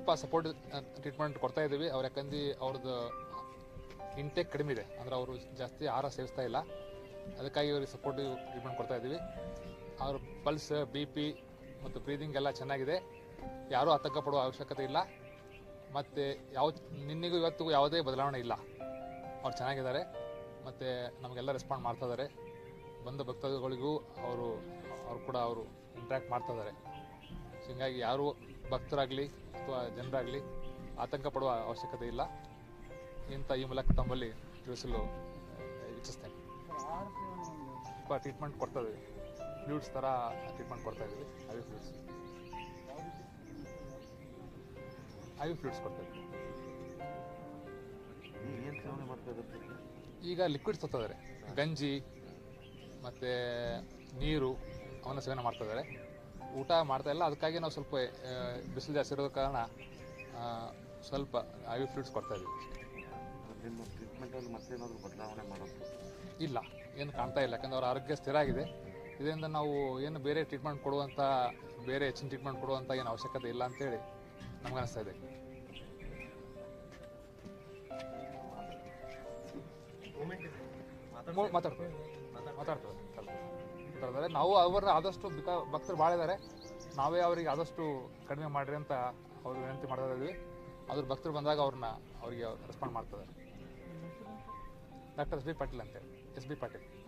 ಸ್ವಲ್ಪ support treatment ಕೊಡ್ತಾ ಇದ್ದೀವಿ ಅವ್ರು ಯಾಕಂದ್ರೆ ಅವ್ರದ್ದು ಇಂಟೇಕ್ ಕಡಿಮೆ ಇದೆ ಅಂದರೆ ಅವರು ಜಾಸ್ತಿ ಆಹಾರ ಸೇವಿಸ್ತಾ ಇಲ್ಲ ಅದಕ್ಕಾಗಿ ಅವ್ರಿಗೆ ಸಪೋರ್ಟಿವ್ ಟ್ರೀಟ್ಮೆಂಟ್ ಕೊಡ್ತಾ ಇದ್ದೀವಿ ಅವ್ರ ಪಲ್ಸ್ ಬಿ ಪಿ ಮತ್ತು ಬ್ರೀದಿಂಗ್ ಎಲ್ಲ ಚೆನ್ನಾಗಿದೆ ಯಾರೂ ಆತಂಕ ಪಡುವ ಅವಶ್ಯಕತೆ ಇಲ್ಲ ಮತ್ತು ಯಾವ ನಿನ್ನೆಗೂ ಇವತ್ತಿಗೂ ಯಾವುದೇ ಬದಲಾವಣೆ ಇಲ್ಲ ಅವ್ರು ಚೆನ್ನಾಗಿದ್ದಾರೆ ಮತ್ತು ನಮಗೆಲ್ಲ ರೆಸ್ಪಾಂಡ್ ಮಾಡ್ತಾ ಇದ್ದಾರೆ ಬಂದ ಭಕ್ತಾದಿಗಳಿಗೂ ಅವರು ಅವರು ಕೂಡ ಅವರು ಇಂಟ್ರ್ಯಾಕ್ಟ್ ಮಾಡ್ತಾ ಇದ್ದಾರೆ ಸೊ ಹಿಂಗಾಗಿ ಯಾರು ಭಕ್ತರಾಗಲಿ ಅಥವಾ ಜನರಾಗಲಿ ಆತಂಕ ಪಡುವ ಅವಶ್ಯಕತೆ ಇಲ್ಲ ಇಂಥ ಈ ಮೂಲಕ ತಮ್ಮಲ್ಲಿ ತಿಳಿಸಲು ಆ, ಇಚ್ಛಿಸ್ತೇನೆ ಸ್ವಲ್ಪ ಟ್ರೀಟ್ಮೆಂಟ್ ಕೊಡ್ತಾ ಇದ್ದೀವಿ ಫ್ಲೂಟ್ಸ್ ಥರ ಟ್ರೀಟ್ಮೆಂಟ್ ಕೊಡ್ತಾ ಇದ್ದೀವಿ ಐವಿ ಫ್ಲೂಟ್ಸ್ ಐವಿ ಫ್ಲೂಟ್ಸ್ ಕೊಡ್ತಾ ಇದ್ದೀವಿ ಏನು ಸೇವನೆ ಮಾಡ್ತಾ ಇದ್ದಾರೆ ಈಗ ಲಿಕ್ವಿಡ್ಸ್ ತರ್ತಿದ್ದಾರೆ ಗಂಜಿ ಮತ್ತು ನೀರು ಅವನ್ನ ಸೇವನೆ ಮಾಡ್ತಾ ಇದ್ದಾರೆ ಊಟ ಮಾಡ್ತಾ ಇಲ್ಲ ಅದಕ್ಕಾಗಿ ನಾವು ಸ್ವಲ್ಪ ಆ, ಬಿಸಿಲು ಜಾಸ್ತಿ ಇರೋದ ಕಾರಣ ಆ, ಸ್ವಲ್ಪ ಐವಿ ಫ್ಲೂಟ್ಸ್ ಕೊಡ್ತಾ ಇದ್ದೀವಿ ನಿಮ್ಮ ಟ್ರೀಟ್ಮೆಂಟಲ್ಲಿ ಮತ್ತೇನಾದರೂ ಬದಲಾವಣೆ ಮಾಡೋದು ಇಲ್ಲ ಏನು ಕಾಣ್ತಾ ಇಲ್ಲ ಯಾಕಂದ್ರೆ ಅವ್ರ ಆರೋಗ್ಯ ಸ್ಥಿರ ಆಗಿದೆ ಇದರಿಂದ ನಾವು ಏನು ಬೇರೆ ಟ್ರೀಟ್ಮೆಂಟ್ ಕೊಡುವಂಥ ಬೇರೆ ಹೆಚ್ಚಿನ ಟ್ರೀಟ್ಮೆಂಟ್ ಕೊಡುವಂಥ ಏನು ಅವಶ್ಯಕತೆ ಇಲ್ಲ ಅಂತೇಳಿ ನಮ್ಗೆ ಅನಿಸ್ತಾ ಇದೆ ಮೂ- ಮಾತಾಡ್ತಾರೆ ಮಾತಾಡ್ತಾರೆ ಮಾತಾಡ್ತಾರೆ ನಾವು ಅವರ ಆದಷ್ಟು ಬಿಕಾ ಭಕ್ತರು ಭಾಳ ಇದ್ದಾರೆ ನಾವೇ ಅವರಿಗೆ ಆದಷ್ಟು ಕಡಿಮೆ ಮಾಡಿರಿ ಅಂತ ಅವ್ರು ವಿನಂತಿ ಮಾಡ್ತಾ ಇದ್ದೀವಿ ಅದ್ರ ಭಕ್ತರು ಬಂದಾಗ ಅವ್ರನ್ನ ಅವರಿಗೆ ರೆಸ್ಪಾಂಡ್ ಮಾಡ್ತಾರೆ ಡಾಕ್ಟರ್ ಎಸ್ ಬಿ ಪಾಟೀಲ್ ಅಂತೇಳಿ ಎಸ್ ಬಿ ಪಾಟೀಲ್